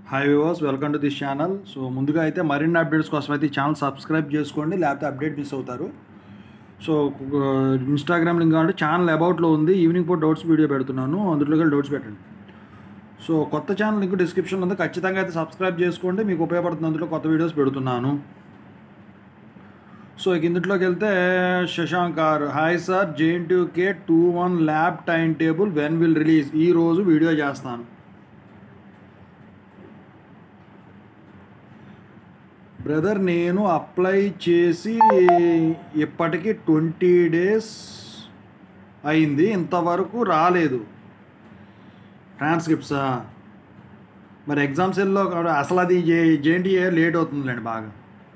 Hi viewers welcome to this channel so ముందుగా అయితే మరిన్ని అప్డేట్స్ కోసం అయితే ఈ ఛానల్ సబ్స్క్రైబ్ చేసుకోండి లేకపోతే అప్డేట్ మిస్ అవుతారు సో ఇన్స్టాగ్రామ్ లింక్ కావాలంటే ఛానల్ అబౌట్లో ఉంది ఈవినింగ్ పూట డౌట్స్ వీడియో పెడుతున్నాను అందులోకి వెళ్ళి డౌట్స్ పెట్టండి సో కొత్త ఛానల్ లింక్ డిస్క్రిప్షన్లో ఉంది ఖచ్చితంగా అయితే సబ్స్క్రైబ్ చేసుకోండి మీకు ఉపయోగపడుతుంది అందులో కొత్త వీడియోస్ పెడుతున్నాను సో ఇక ఇందులోకి వెళ్తే Shashank garu hi sir JNTUK two one lab time table when will release ఈ రోజు వీడియో చేస్తాను బ్రదర్ నేను అప్లై చేసి ఇప్పటికి ట్వంటీ డేస్ అయింది ఇంతవరకు రాలేదు ట్రాన్స్క్రిప్ట్సా మరి ఎగ్జామ్స్ ఎల్లో అసలు అది జే జేఎన్టీఏ లేట్ అవుతుందిలేండి బాగా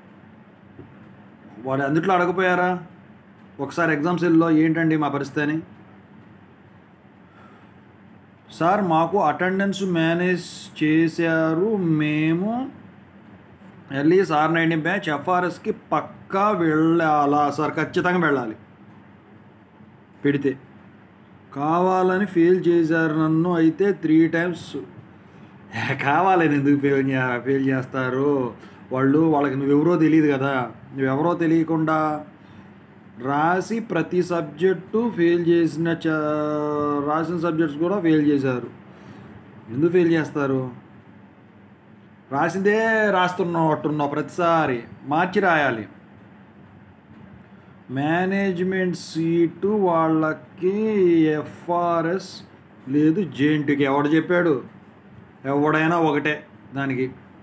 వాడు అందుట్లో అడగపోయారా ఒకసారి ఎగ్జామ్స్ ఎల్లో ఏంటండి మా పరిస్థితి అని సార్ మాకు అటెండెన్స్ మేనేజ్ చేశారు మేము ఎల్ఈ సార్ నైన్టీ బ్యాచ్ ఎఫ్ఆర్ఎస్కి పక్కా వెళ్ళాలా సార్ ఖచ్చితంగా వెళ్ళాలి పెడితే కావాలని ఫెయిల్ చేశారు నన్ను అయితే త్రీ టైమ్స్ కావాలని ఎందుకు ఫెయిల్ ఫెయిల్ చేస్తారు వాళ్ళు వాళ్ళకి నువ్వెవరో తెలియదు కదా నువ్వెవరో తెలియకుండా రాసి ప్రతి సబ్జెక్టు ఫెయిల్ చేసిన చ రాసిన సబ్జెక్ట్స్ కూడా ఫెయిల్ చేశారు ఎందుకు ఫెయిల్ చేస్తారు రాసిందే రాస్తున్నట్టున్నావు ప్రతిసారి మార్చి రాయాలి మేనేజ్మెంట్ సీటు వాళ్ళకి ఎఫ్ఆర్ఎస్ లేదు జేఎన్టీకి ఎవడు చెప్పాడు ఎవడైనా ఒకటే దానికి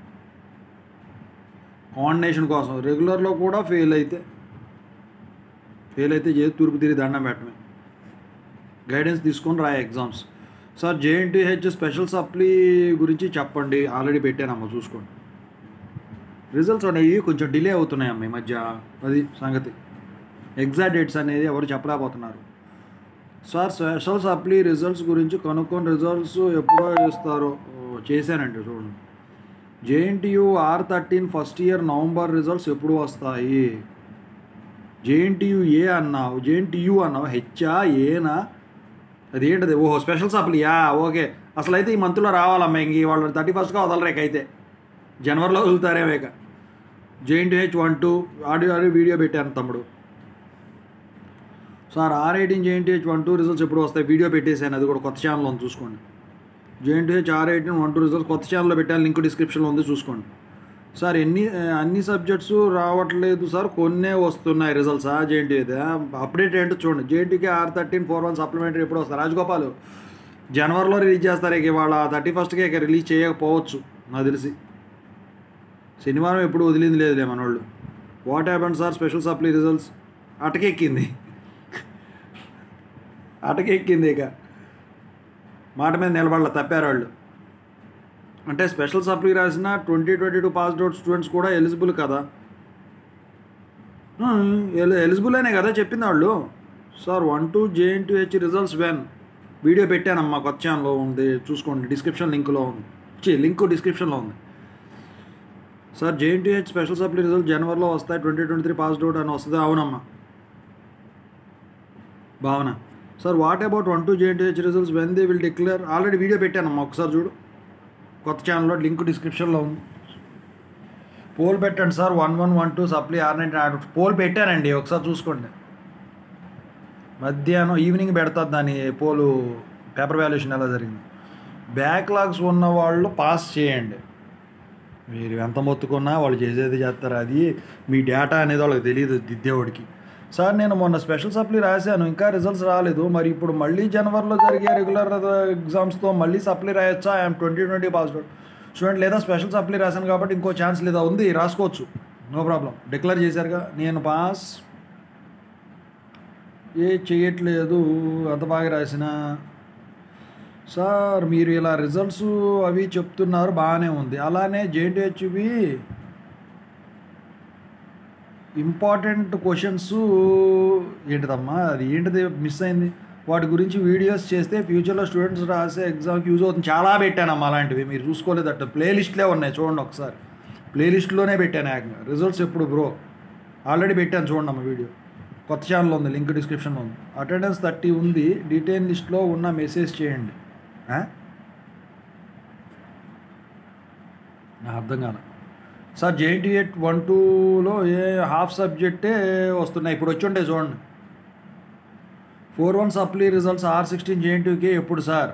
కాండినేషన్ కోసం రెగ్యులర్లో కూడా ఫెయిల్ అయితే ఫెయిల్ అయితే చేసి తూర్పు తిరిగి దండం పెట్టమే గైడెన్స్ తీసుకొని రాయ exams sir JNTUH special supply గురించి చెప్పండి ఆల్రెడీ పెట్టానమ్మ చూసుకోండి రిజల్ట్స్ అనేవి కొంచెం డిలే అవుతున్నాయమ్మ ఈ మధ్య అది సంగతి ఎగ్జాక్ట్ డేట్స్ అనేది ఎవరు చెప్పలేకపోతున్నారు సార్ స్పెషల్ సప్లీ రిజల్ట్స్ గురించి కనుక్కొని రిజల్ట్స్ ఎప్పుడో ఇస్తారో చేశానండి చూడండి JNTU R thirteen first year November results ఎప్పుడు వస్తాయి జేఎన్టీయూ ఏ అన్నావు జేఎన్టీయూ అన్నావు హెచ్చా ఏనా అది ఏంటది ఓహో స్పెషల్ సప్లీయా ఓకే అసలు అయితే ఈ మంత్లో రావాలమ్మా ఇంక వాళ్ళు థర్టీ ఫస్ట్గా వదలరేకైతే జనవరిలో వదులుతారేమేక JNTUH one two audio audio video పెట్టాను తమ్ముడు sir R eighteen JNTUH one two results ఎప్పుడు వస్తాయి వీడియో పెట్టేసాను అది కూడా కొత్త ఛానల్లో ఉంది చూసుకోండి JNTUH R eighteen one two results కొత్త ఛానల్లో పెట్టాను లింక్ డిస్క్రిప్షన్లో ఉంది చూసుకోండి సార్ ఎన్ని అన్ని సబ్జెక్ట్స్ రావట్లేదు సార్ కొన్నే వస్తున్నాయి రిజల్ట్స్ జేఎన్టీ అప్డేట్ ఏంటో చూడండి జేఎన్టీకి R thirteen four one supplementary ఎప్పుడు వస్తారు రాజగోపాల్ జనవరిలో రిలీజ్ చేస్తారు ఇక ఇవాళ థర్టీ ఫస్ట్కి ఇక రిలీజ్ చేయకపోవచ్చు నాకు తెలిసి శనివారం ఎప్పుడు వదిలింది లేదులే మనోళ్ళు what happened sir special supply results అటకెక్కింది అటకెక్కింది ఇక మాట మీద నిలబడాల తప్పారు వాళ్ళు అంటే స్పెషల్ సప్లీ రాసిన twenty twenty two pass out students కూడా ఎలిజిబుల్ కదా ఎలిజిబుల్ అనే కదా చెప్పింది వాళ్ళు sir one two JNTUH results when video పెట్టానమ్మా కొత్త ఛానల్లో ఉంది చూసుకోండి డిస్క్రిప్షన్ లింక్లో ఉంది చి లింక్ డిస్క్రిప్షన్లో ఉంది sir JNTUH special supply result జనవరిలో వస్తాయి twenty twenty three pass out అని వస్తుంది అవునమ్మా Bhavana sir what about one two JNTUH results when they will declare already video పెట్టానమ్మా ఒకసారి చూడు కొత్త ఛానల్లో లింక్ డిస్క్రిప్షన్లో ఉంది పోల్ పెట్టండి sir one one one two supply R nine poll పెట్టానండి ఒకసారి చూసుకోండి మధ్యాహ్నం ఈవినింగ్ పెడతారు దాని పోలు పేపర్ వాల్యుయేషన్ ఎలా జరిగింది బ్యాక్లాగ్స్ ఉన్న వాళ్ళు పాస్ చేయండి మీరు ఎంత మొత్తుకున్నా వాళ్ళు చేసేది చేస్తారు అది మీ డేటా అనేది వాళ్ళకి తెలియదు దిద్దేవాడికి సార్ నేను మొన్న స్పెషల్ సప్లీ రాశాను ఇంకా రిజల్ట్స్ రాలేదు మరి ఇప్పుడు మళ్ళీ జనవరిలో జరిగే రెగ్యులర్ ఎగ్జామ్స్తో మళ్ళీ సప్లీ రాయొచ్చా I'm twenty twenty pass out student లేదా స్పెషల్ సప్లీ రాశాను కాబట్టి ఇంకో ఛాన్స్ లేదా ఉంది రాసుకోవచ్చు నో ప్రాబ్లం డిక్లేర్ చేశారుగా నేను పాస్ ఏ చేయట్లేదు అంత బాగా రాసిన సార్ మీరు ఇలా రిజల్ట్స్ అవి చెప్తున్నారు బాగానే ఉంది అలానే జేఎన్టీహెచ్వి ఇంపార్టెంట్ క్వశ్చన్స్ ఏంటిదమ్మా అది ఏంటిది మిస్ అయింది వాటి గురించి వీడియోస్ చేస్తే ఫ్యూచర్లో స్టూడెంట్స్ రాసే ఎగ్జామ్కి యూజ్ అవుతుంది చాలా పెట్టానమ్మా అలాంటివి మీరు చూసుకోలేదట ప్లేలిస్ట్లే ఉన్నాయి చూడండి ఒకసారి ప్లేలిస్ట్లోనే పెట్టాను ఏకంగా రిజల్ట్స్ ఎప్పుడు బ్రో ఆల్రెడీ పెట్టాను చూడండి అమ్మ వీడియో కొత్త ఛానల్ ఉంది లింక్ డిస్క్రిప్షన్లో ఉంది అటెండెన్స్ థర్టీ ఉంది డీటెయిల్ లిస్ట్లో ఉన్న మెసేజ్ చేయండి ఆ? నాకు అర్థం కాదు సార్ జేఎన్టీ ఎయిట్ వన్ టూలో ఏ హాఫ్ సబ్జెక్టే వస్తున్నాయి ఇప్పుడు వచ్చి ఉంటాయి చూడండి four one supply results R sixteen జేఎన్టీకి ఎప్పుడు సార్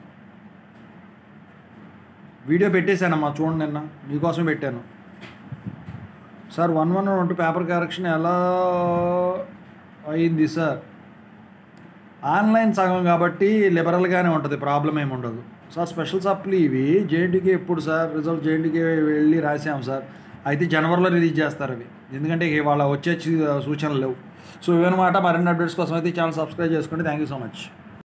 వీడియో పెట్టేశానమ్మా చూడండి నిన్న మీకోసం పెట్టాను sir one one one two paper correction ఎలా అయింది సార్ ఆన్లైన్ సగం కాబట్టి లిబరల్గానే ఉంటుంది ప్రాబ్లం ఏమి ఉండదు సార్ స్పెషల్ సప్లీ ఇవి జేఎన్టీకి ఎప్పుడు సార్ రిజల్ట్ జేఎన్టీకి వెళ్ళి రాసాం సార్ అయితే జనవరిలో రిలీజ్ చేస్తారు అవి ఎందుకంటే ఇక వాళ్ళ వచ్చే సూచనలు లేవు సో ఇవన్నమాట మరిన్ని అప్డేట్స్ కోసం అయితే ఛానల్ సబ్స్క్రైబ్ చేసుకోండి థ్యాంక్ యూ సో మచ్